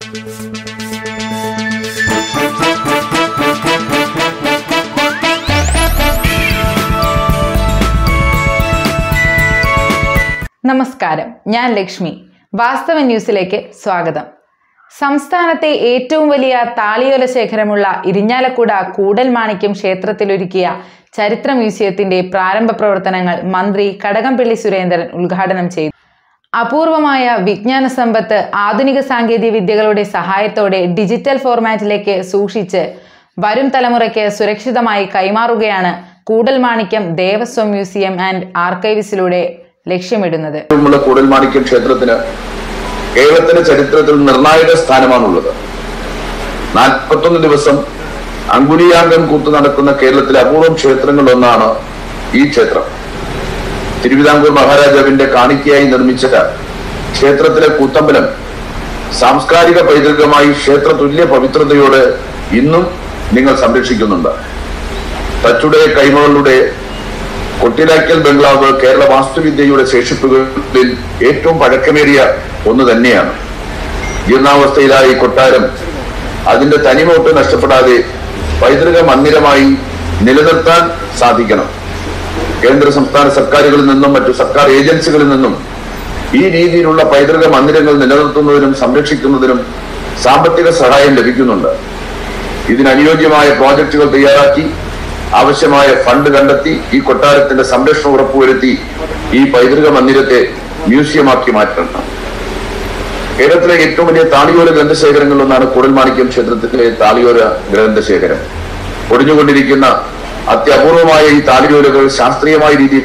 നമസ്കാരം ഞാൻ ലക്ഷ്മി വാസ്തവ ന്യൂസിലേക്ക് സ്വാഗതം സംസ്ഥാനത്തെ ഏറ്റവും വലിയ താളിയോല ശേഖരമുള്ള ഇരിഞ്ഞാലക്കുട കൂടൽ മാണിക്യം ക്ഷേത്രത്തിലൊരുക്കിയ ചരിത്ര മ്യൂസിയത്തിന്റെ പ്രാരംഭ പ്രവർത്തനങ്ങൾ മന്ത്രി കടകംപള്ളി സുരേന്ദ്രൻ ഉദ്ഘാടനം ചെയ്തു അപൂർവമായ വിജ്ഞാന സമ്പത്ത് ആധുനിക സാങ്കേതിക വിദ്യകളുടെ സഹായത്തോടെ ഡിജിറ്റൽ ഫോർമാറ്റിലേക്ക് സൂക്ഷിച്ച് വരും തലമുറയ്ക്ക് സുരക്ഷിതമായി കൈമാറുകയാണ് കൂടൽമാണിക്യം ദേവസ്വം മ്യൂസിയം ആൻഡ് ആർക്കൈവ്സിലൂടെ ലക്ഷ്യമിടുന്നത് ഉള്ള കൂടൽമാണിക്യം ക്ഷേത്രത്തിന് കേരളത്തിന്റെ ചരിത്രത്തിൽ നിർണായക സ്ഥാനമാണുള്ളത് നാൽപ്പത്തൊന്ന് ദിവസം അങ്കുലിയാങ്കം കൂത്തു നടക്കുന്ന കേരളത്തിലെ അപൂർവം ക്ഷേത്രങ്ങളിലൊന്നാണ് ഈ ക്ഷേത്രം തിരുവിതാംകൂർ മഹാരാജാവിന്റെ കാണിക്കയായി നിർമ്മിച്ച ക്ഷേത്രത്തിലെ കൂത്തമ്പലം സാംസ്കാരിക പൈതൃകമായി ക്ഷേത്ര തുല്യ പവിത്രതയോടെ ഇന്നും നിങ്ങൾ സംരക്ഷിക്കുന്നുണ്ട് തച്ചുടെ കൈമകളുടെ കൊട്ടിലാക്കൽ ബംഗ്ലാവ് കേരള വാസ്തുവിദ്യയുടെ ശേഷിപ്പുകളിൽ ഏറ്റവും പഴക്കമേറിയ ഒന്ന് തന്നെയാണ് ജീർണാവസ്ഥയിലായ ഈ കൊട്ടാരം അതിന്റെ തനിമൊട്ട് നഷ്ടപ്പെടാതെ പൈതൃക മന്ദിരമായി നിലനിർത്താൻ സാധിക്കണം കേന്ദ്ര സംസ്ഥാന സർക്കാരുകളിൽ നിന്നും മറ്റു സർക്കാർ ഏജൻസികളിൽ നിന്നും ഈ രീതിയിലുള്ള പൈതൃക മന്ദിരങ്ങൾ നിലനിർത്തുന്നതിനും സംരക്ഷിക്കുന്നതിനും സാമ്പത്തിക സഹായം ലഭിക്കുന്നുണ്ട് ഇതിനനുയോജ്യമായ പ്രോജക്റ്റുകൾ തയ്യാറാക്കി ആവശ്യമായ ഫണ്ട് കണ്ടെത്തി ഈ കൊട്ടാരത്തിന്റെ സംരക്ഷണം ഉറപ്പുവരുത്തി ഈ പൈതൃക മന്ദിരത്തെ മ്യൂസിയമാക്കി മാറ്റണം കേരളത്തിലെ ഏറ്റവും വലിയ താളിയോല ഗ്രന്ഥശേഖരങ്ങളിലൊന്നാണ് കൂടൽമാണിക്യം ക്ഷേത്രത്തിലെ താളിയോല ഗ്രന്ഥശേഖരം ഒടിഞ്ഞുകൊണ്ടിരിക്കുന്ന അത്യപൂർവമായ ഈ താളിയോലകൾ ശാസ്ത്രീയമായ രീതിയിൽ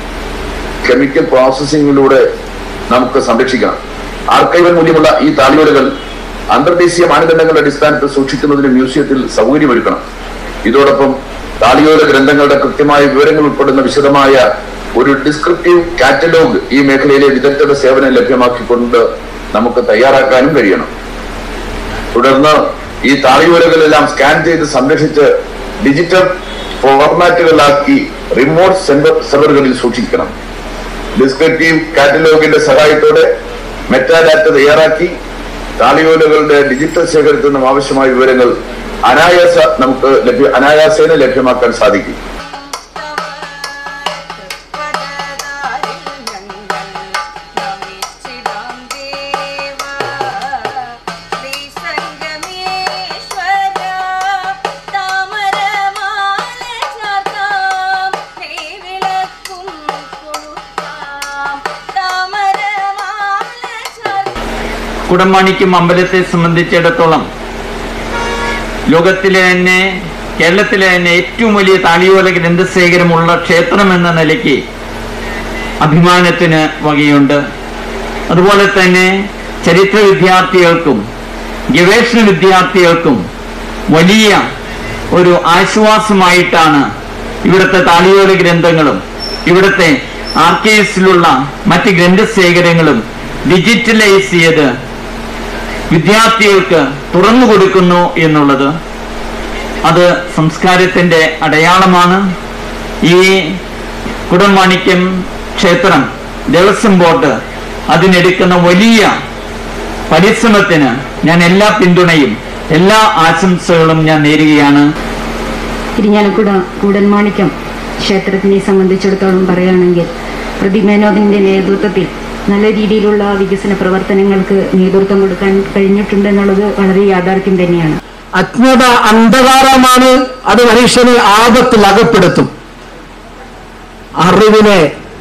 കെമിക്കൽ പ്രോസസ്സിംഗിലൂടെ നമുക്ക് സംരക്ഷിക്കണം ആർക്കൈവൽ മൂല്യമുള്ള ഈ താളിയോലകൾ അന്തർദേശീയ മാനദണ്ഡങ്ങളുടെ അടിസ്ഥാനത്തിൽ സൂക്ഷിക്കുന്നതിന് മ്യൂസിയത്തിൽ സൗകര്യമൊരുക്കണം ഇതോടൊപ്പം താളിയോല ഗ്രന്ഥങ്ങളുടെ കൃത്യമായ വിവരങ്ങൾ ഉൾപ്പെടുന്ന വിശദമായ ഒരു ഡിസ്ക്രിപ്റ്റീവ് കാറ്റലോഗ് ഈ മേഖലയിലെ വിദഗ്ധരുടെ സേവനം ലഭ്യമാക്കിക്കൊണ്ട് നമുക്ക് തയ്യാറാക്കാനും കഴിയണം തുടർന്ന് ഈ താളിയോലകളെല്ലാം സ്കാൻ ചെയ്ത് സംരക്ഷിച്ച് ഡിജിറ്റൽ ഫോർമാറ്റുകളിലാക്കി റിമോട്ട് സെന്റർ സെർവറുകളിൽ സൂക്ഷിക്കണം ഡിസ്ക്രിപ്റ്റീവ് കാറ്റലോഗിന്റെ സഹായത്തോടെ മെറ്റാഡാറ്റ തയ്യാറാക്കി താളിയോലകളുടെ ഡിജിറ്റൽ ശേഖരത്തിൽ നിന്നും ആവശ്യമായ വിവരങ്ങൾ അനായാസ നമുക്ക് ലഭ്യ അനായാസേന ലഭ്യമാക്കാൻ സാധിക്കും കുടമാണിക്യം അമ്പലത്തെ സംബന്ധിച്ചിടത്തോളം ലോകത്തിലെ തന്നെ കേരളത്തിലെ തന്നെ ഏറ്റവും വലിയ താളിയോല ഗ്രന്ഥശേഖരമുള്ള ക്ഷേത്രം എന്ന നിലയ്ക്ക് അഭിമാനത്തിന് വകയുണ്ട് അതുപോലെ തന്നെ ചരിത്ര വിദ്യാർത്ഥികൾക്കും ഗവേഷണ വിദ്യാർത്ഥികൾക്കും വലിയ ഒരു ആശ്വാസമായിട്ടാണ് ഇവിടുത്തെ താളിയോല ഗ്രന്ഥങ്ങളും ഇവിടുത്തെ ആർക്കൈവ്സിലുള്ള മറ്റ് ഗ്രന്ഥശേഖരങ്ങളും ഡിജിറ്റലൈസ് ചെയ്ത് വിദ്യാർത്ഥികൾക്ക് തുറന്നു കൊടുക്കുന്നു എന്നുള്ളത് അത് സംസ്കാരത്തിന്റെ അടയാളമാണ് ഈ കുടംമാണിക്യം ക്ഷേത്രം ദേവസ്വം ബോർഡ് അതിനെടുക്കുന്ന വലിയ പരിശ്രമത്തിന് ഞാൻ എല്ലാ പിന്തുണയും എല്ലാ ആശംസകളും ഞാൻ നേരുകയാണ് ഇരിഞ്ഞാലക്കുട കൂടൻമാണിക്യം ക്ഷേത്രത്തിനെ സംബന്ധിച്ചിടത്തോളം പറയുകയാണെങ്കിൽ പ്രതിമേനോദിന്റെ നേതൃത്വത്തിൽ നല്ല രീതിയിലുള്ള വികസന പ്രവർത്തനങ്ങൾക്ക് നേതൃത്വം കൊടുക്കാൻ കഴിഞ്ഞിട്ടുണ്ടെന്നുള്ളത് വളരെ യാഥാർത്ഥ്യം തന്നെയാണ് അജ്ഞത അന്ധകാരമാണ് അത് മനുഷ്യനെ ആപത്തിൽ അകപ്പെടുത്തും അറിവിനെ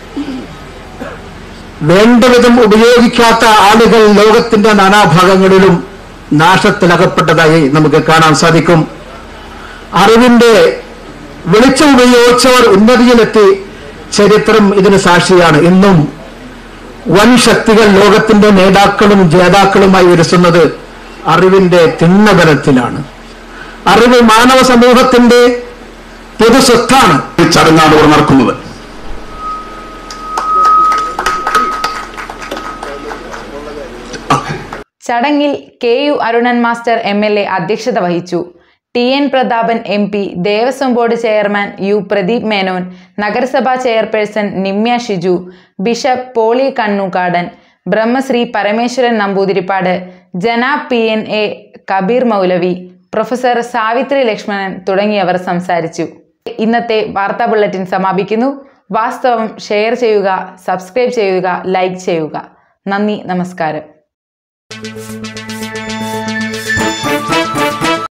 വേണ്ടവിധം ഉപയോഗിക്കാത്ത ആളുകൾ ലോകത്തിന്റെ നാനാഭാഗങ്ങളിലും നാശത്തിലകപ്പെട്ടതായി നമുക്ക് കാണാൻ സാധിക്കും അറിവിന്റെ വെളിച്ചം ഉപയോഗിച്ചവർ ഉന്നതിയിലെത്തി ചരിത്രം ഇതിന് സാക്ഷിയാണ് ഇന്നും വൻ ശക്തികൾ ലോകത്തിന്റെ നേതാക്കളും ജേതാക്കളുമായി വിരസുന്നത് അറിവിന്റെ തിണ്ണബലത്തിലാണ് അറിവ് മാനവ സമൂഹത്തിന്റെ പൊതുസ്വത്താണ് ഈ ചടങ്ങാണ് ഇവിടെ നടക്കുന്നത് ചടങ്ങിൽ K U Arunan master M L A അധ്യക്ഷത വഹിച്ചു T N Prathapan M P Devaswom board chairman U Pradeep Menon നഗരസഭാ chairperson Nimya Shiju bishop Poly Kannookadan Brahmashri Parameswaran Namboothiripad Janab P N A Kabeer Maulavi professor Savithri Lakshmanan തുടങ്ങിയവർ സംസാരിച്ചു ഇന്നത്തെ വാർത്താ ബുള്ളറ്റിൻ സമാപിക്കുന്നു വാസ്തവം ഷെയർ ചെയ്യുക സബ്സ്ക്രൈബ് ചെയ്യുക ലൈക്ക് ചെയ്യുക നന്ദി നമസ്കാരം